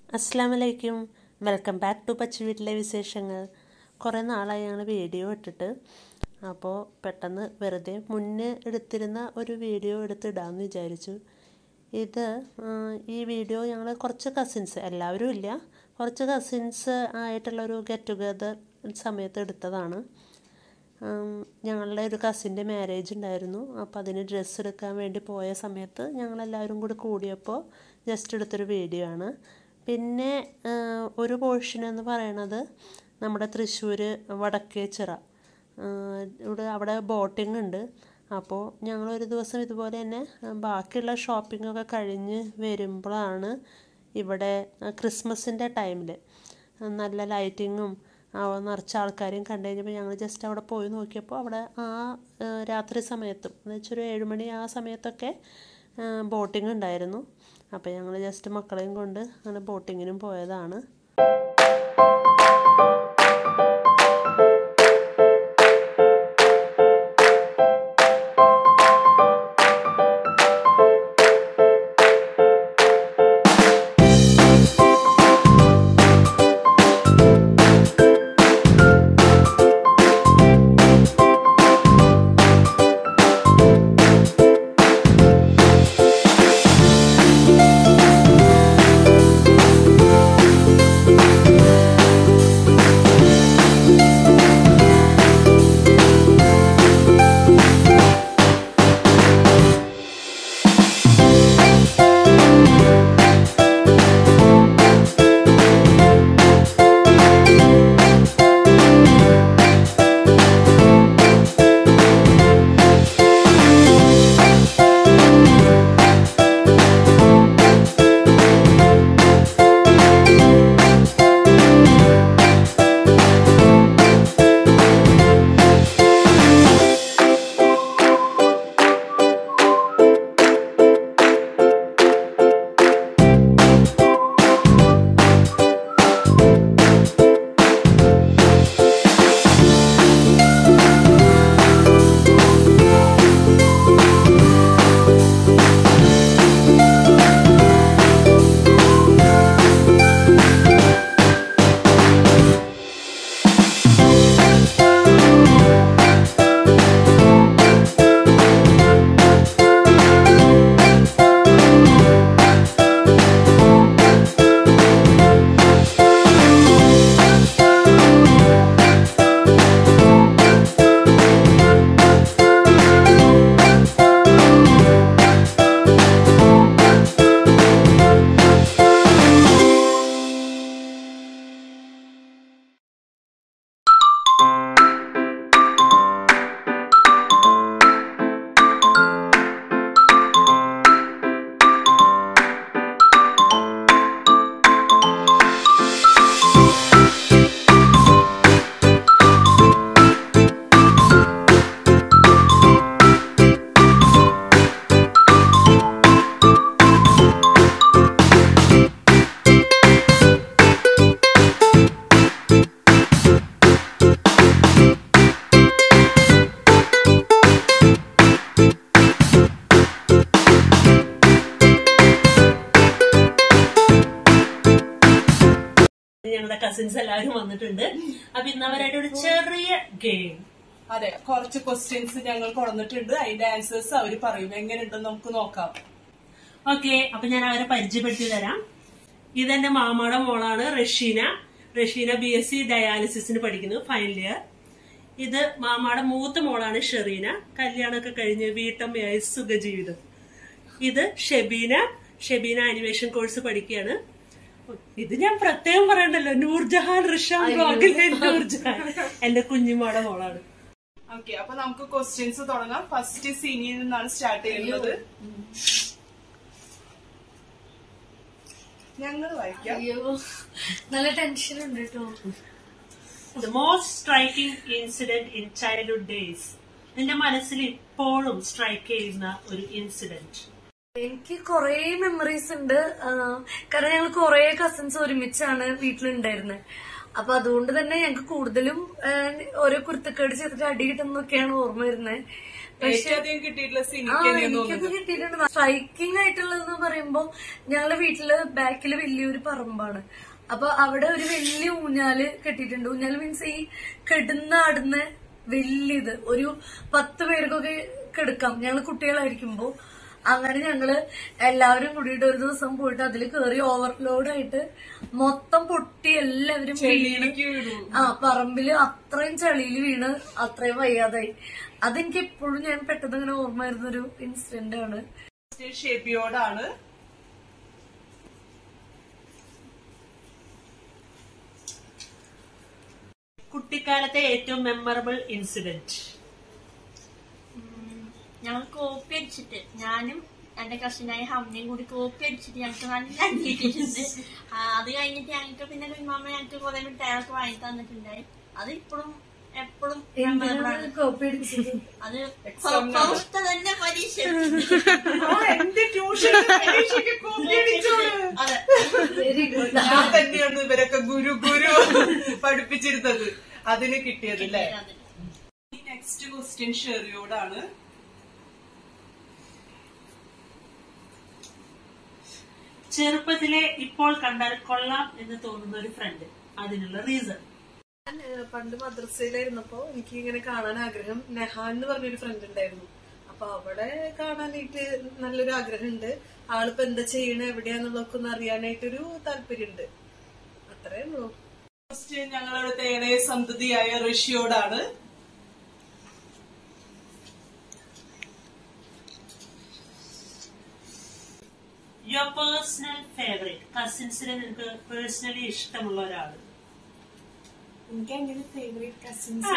അസ്സാം വലൈക്കും welcome back to പച്ച വീട്ടിലെ വിശേഷങ്ങൾ കുറേ നാളായി ഞങ്ങൾ വീഡിയോ ഇട്ടിട്ട് അപ്പോൾ പെട്ടെന്ന് വെറുതെ മുന്നേ എടുത്തിരുന്ന ഒരു വീഡിയോ എടുത്തിടാമെന്ന് വിചാരിച്ചു ഇത് ആ, ഈ വീഡിയോ ഞങ്ങൾ കുറച്ച് കസിൻസ് എല്ലാവരും ഇല്ല കുറച്ച് കസിൻസ് ആയിട്ടുള്ളൊരു ഗെറ്റ് ടുഗദർ സമയത്ത് എടുത്തതാണ് ഉം, ഞങ്ങളുടെ ഒരു കസിൻ്റെ മാരേജ് ഉണ്ടായിരുന്നു അപ്പോൾ അതിന് ഡ്രസ്സ് എടുക്കാൻ വേണ്ടി പോയ സമയത്ത് ഞങ്ങളെല്ലാവരും കൂടി കൂടിയപ്പോൾ ജസ്റ്റ് എടുത്തൊരു വീഡിയോ ആണ് പിന്നെ ആ, ഒരു പോർഷൻ എന്ന് പറയണത് നമ്മുടെ തൃശ്ശൂർ വടക്കേച്ചിറ ആ, ഇവിടെ അവിടെ ബോട്ടിംഗ് ഉണ്ട് അപ്പോൾ ഞങ്ങളൊരു ദിവസം ഇതുപോലെ തന്നെ ആ, ബാക്കിയുള്ള ഷോപ്പിംഗ് ഒക്കെ കഴിഞ്ഞ് വരുമ്പോഴാണ് ഇവിടെ ക്രിസ്മസിൻ്റെ ടൈമിൽ നല്ല ലൈറ്റിങ്ങും ആ നിറച്ച ആൾക്കാരെയും കണ്ടു കഴിഞ്ഞപ്പോൾ ഞങ്ങൾ ജസ്റ്റ് അവിടെ പോയി നോക്കിയപ്പോൾ അവിടെ ആ ആ, രാത്രി സമയത്തും എന്ന് വെച്ചാൽ ഒരു ഏഴുമണി ആ സമയത്തൊക്കെ ബോട്ടിംഗ് ഉണ്ടായിരുന്നു അപ്പോൾ ഞങ്ങൾ ജസ്റ്റ് മക്കളെയും കൊണ്ട് അങ്ങനെ ബോട്ടിങ്ങിനും പോയതാണ് ഞങ്ങളുടെ കസിൻസ് എല്ലാവരും വന്നിട്ടുണ്ട് അപ്പൊ ഇന്ന് അവരായിട്ട് ഒരു ചെറിയ ഗെയിം അതെ കുറച്ച് ക്വസ്റ്റ്യൻസ് ഞങ്ങൾ കൊടുത്തിട്ടുണ്ട് അതിന്റെ ആൻസേഴ്സ് അവര് പറയും എങ്ങനെയുണ്ടെന്ന് നമുക്ക് നോക്കാം ഓക്കെ അപ്പൊ ഞാൻ അവരെ പരിചയപ്പെടുത്തി തരാം ഇതെന്റെ മാമയുടെ മോളാണ് Rasheena Rasheena B S C ഡയാലിസിസിന് പഠിക്കുന്നു ഫൈനൽ ഇയർ ഇത് മാമയുടെ മൂത്ത മോളാണ് ഷെറീന കല്യാണമൊക്കെ കഴിഞ്ഞ് വീട്ടമ്മയായി സുഖജീവിതം ഇത് ഷെബീന ഷെബീന അനിമേഷൻ കോഴ്സ് പഠിക്കുകയാണ് ഇത് ഞാൻ പ്രത്യേകം പറയണ്ടല്ലോ നൂർജഹാൻ റിഷാൻ ബ്ലോഗിലെ നൂർജഹാൻ എന്റെ കുഞ്ഞുമാടെ മോളാണ് ഓക്കെ അപ്പൊ നമുക്ക് ക്വസ്റ്റ്യൻസ് തുടങ്ങാം ഫസ്റ്റ് സീനിയിൽ നിന്നാണ് സ്റ്റാർട്ട് ചെയ്യുന്നത് ഞങ്ങൾ വായിക്കാം അയ്യോ നല്ല ടെൻഷൻ ഉണ്ട് കേട്ടോ the most striking incident in childhood days നിന്റെ മനസ്സിൽ ഇപ്പോഴും സ്ട്രൈക്ക് ചെയ്യുന്ന ഒരു ഇൻസിഡന്റ് എനിക്ക് കൊറേ മെമ്മറീസ് ഉണ്ട് ആ, കാരണം ഞങ്ങൾ കൊറേ കസിൻസ് ഒരുമിച്ചാണ് വീട്ടിലുണ്ടായിരുന്നത് അപ്പൊ അതുകൊണ്ട് തന്നെ ഞങ്ങൾക്ക് കൂടുതലും ആ, ഓരോ കുരുത്തക്കേട് ചെയ്തിട്ട് അടി കിട്ടുന്നൊക്കെയാണ് ഓർമ്മ വരുന്നത് ഏറ്റവും അധികം കിട്ടിയിട്ടുള്ള ആ സിനിക്ക് എനിക്കൊക്കെ കിട്ടിയിട്ടുണ്ട് സ്ട്രൈക്കിംഗ് ആയിട്ടുള്ളതെന്ന് പറയുമ്പോ ഞങ്ങളുടെ വീട്ടില് ബാക്കില് വലിയൊരു പറമ്പാണ് അപ്പൊ അവിടെ ഒരു വലിയ ഊഞ്ഞാല് കെട്ടിയിട്ടുണ്ട് ഊഞ്ഞാല് മീൻസ് ഈ കെടുന്നാടുന്ന വലിയത് ഒരു പത്ത് പേർക്കൊക്കെ കെടുക്കാം ഞങ്ങൾ കുട്ടികളായിരിക്കുമ്പോ അങ്ങനെ ഞങ്ങള് എല്ലാവരും കൂടിയിട്ട് ഒരു ദിവസം പോയിട്ട് അതിൽ കയറി ഓവർലോഡ് ആയിട്ട് മൊത്തം പൊട്ടി എല്ലാവരും വീണ് ആ പറമ്പില് അത്രയും ചളിയിൽ വീണ് അത്രയും വയ്യാതായി അതെനിക്ക് എപ്പോഴും ഞാൻ പെട്ടെന്ന് ഇങ്ങനെ ഓർമ്മ വരുന്ന ഒരു ഇൻസിഡന്റ് ആണ് ഷേപ്പിയോടാണ് കുട്ടിക്കാലത്തെ ഏറ്റവും മെമ്മറബിൾ ഇൻസിഡന്റ് ഞങ്ങൾ കോപ്പി അടിച്ചിട്ട് ഞാനും എന്റെ കസിനായ ഹമ്മയും കൂടി കോപ്പി അടിച്ചിട്ട് ഞങ്ങൾക്ക് നല്ല അടിയിട്ടുണ്ട് അത് കഴിഞ്ഞിട്ട് ഞങ്ങൾക്ക് പിന്നെ കുഞ്ഞാമ്മ ഞങ്ങൾക്ക് കുറെ മിഠായികളൊക്കെ വാങ്ങി തന്നിട്ടുണ്ടായി അത് ഇപ്പോഴും എപ്പോഴും എന്തിനാണ് കോപ്പി അടിച്ചത് അത് ഫൗസ്ത തന്നെ പരീക്ഷ എന്റെ ട്യൂഷൻ പരീക്ഷയ്ക്ക് കോപ്പി അടിച്ചോളൂ അതെ വെരി ഗുഡ് ഞാൻ തന്നെയാണ് ഇവരൊക്കെ ഗുരു ഗുരു പഠിപ്പിച്ചിരുന്നത് അതിന് കിട്ടിയത് അല്ലേ അതെ. നെക്സ്റ്റ് ക്വസ്റ്റ്യൻ ഷെറിയോടാണ് ചെറുപ്പത്തിലെ ഇപ്പോൾ കണ്ടാൽ കൊള്ളാം എന്ന് തോന്നുന്ന ഒരു ഫ്രണ്ട് അതിനുള്ള റീസൺ പണ്ട് മദ്രസയിലായിരുന്നപ്പോ എനിക്ക് ഇങ്ങനെ കാണാൻ ആഗ്രഹം നെഹാൻ എന്ന് പറഞ്ഞൊരു ഫ്രണ്ട് ഉണ്ടായിരുന്നു അപ്പൊ അവളെ കാണാനായിട്ട് നല്ലൊരു ആഗ്രഹമുണ്ട് ആളിപ്പോ എന്താ ചെയ്യണ എവിടെയാന്നുള്ളതൊക്കെ ഒന്ന് അറിയാനായിട്ടൊരു താല്പര്യമുണ്ട് അത്രേ ഉള്ളൂ ക്വസ്റ്റ്യൻ ഞങ്ങളുടെ തേണയ സന്തതിയായ ഋഷിയോടാണ് യുവർ പേഴ്സണൽ ഫേവറേറ്റ് കസിൻസിനെ നിനക്ക് പേഴ്സണലി ഇഷ്ടമുള്ള ഒരാള് എനിക്ക് അങ്ങനെ ഫേവറേറ്റ് കസിൻസ്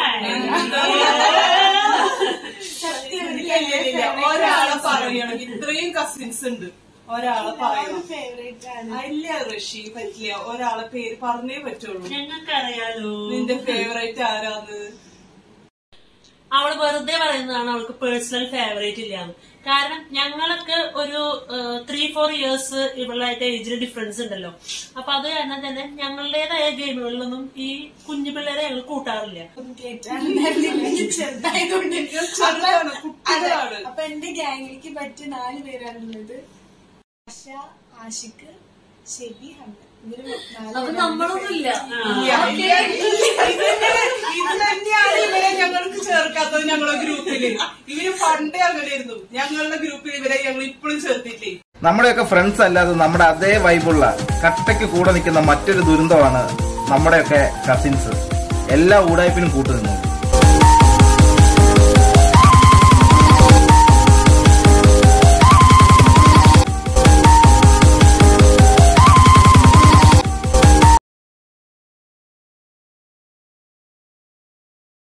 ഇല്ലില്ല, ഒരാളെ പറയണം ഇത്രയും കസിൻസ് ഉണ്ട് ഒരാളെ പറയണം ഫേവറേറ്റ് ആണ് ആ, ഇല്ല ഋഷി പറ്റില്ല ഒരാളെ പേര് പറഞ്ഞേ പറ്റുള്ളൂ ഞങ്ങൾക്കറിയാലോ നിന്റെ ഫേവറേറ്റ് ആരാന്ന് അവള് വെറുതെ പറയുന്നതാണ് അവൾക്ക് പേഴ്സണൽ ഫേവറേറ്റ് ഇല്ലാന്ന് കാരണം ഞങ്ങളൊക്കെ ഒരു ത്രീ ഫോർ ഇയേഴ്സ് ഇവളായിട്ട് ഏജിൽ ഡിഫറൻസ് ഉണ്ടല്ലോ അപ്പൊ അത് കാരണം തന്നെ ഞങ്ങളുടേതായ ഗെയിമുകളിലൊന്നും ഈ കുഞ്ഞു പിള്ളേരെ ഞങ്ങൾ കൂട്ടാറില്ല ചെറുതായതുകൊണ്ട് ചെറുതാണ്, കുട്ടികളാണ്. അപ്പൊ എന്റെ ഗ്യാങ്ങിലേക്ക് പറ്റിയ നാല് പേരാണുള്ളത് ആശ ആഷിഖ് ഷെബി ഹമ്മ ഇവര് നാല് അപ്പൊ നമ്മളൊന്നുമില്ല ഇല്ല, ഇല്ല, ഇത് തന്നെയാണ് ഇവരെ ഞങ്ങൾക്ക് ചേർക്കാത്തത് ഞങ്ങളുടെ ഗ്രൂപ്പില് ഇവര് പണ്ടേ അങ്ങനെയായിരുന്നു ഞങ്ങളുടെ ഗ്രൂപ്പിൽ ഇവരെ ഞങ്ങൾ ഇപ്പോഴും ചേർത്തില്ലേ നമ്മുടെയൊക്കെ ഫ്രണ്ട്സ് അല്ലാതെ നമ്മുടെ അതേ വൈബുള്ള കട്ടയ്ക്ക് കൂടെ നിൽക്കുന്ന മറ്റൊരു ദുരന്തമാണ് നമ്മുടെയൊക്കെ കസിൻസ് എല്ലാ ഊടായ്പിനും കൂട്ടുനിന്നു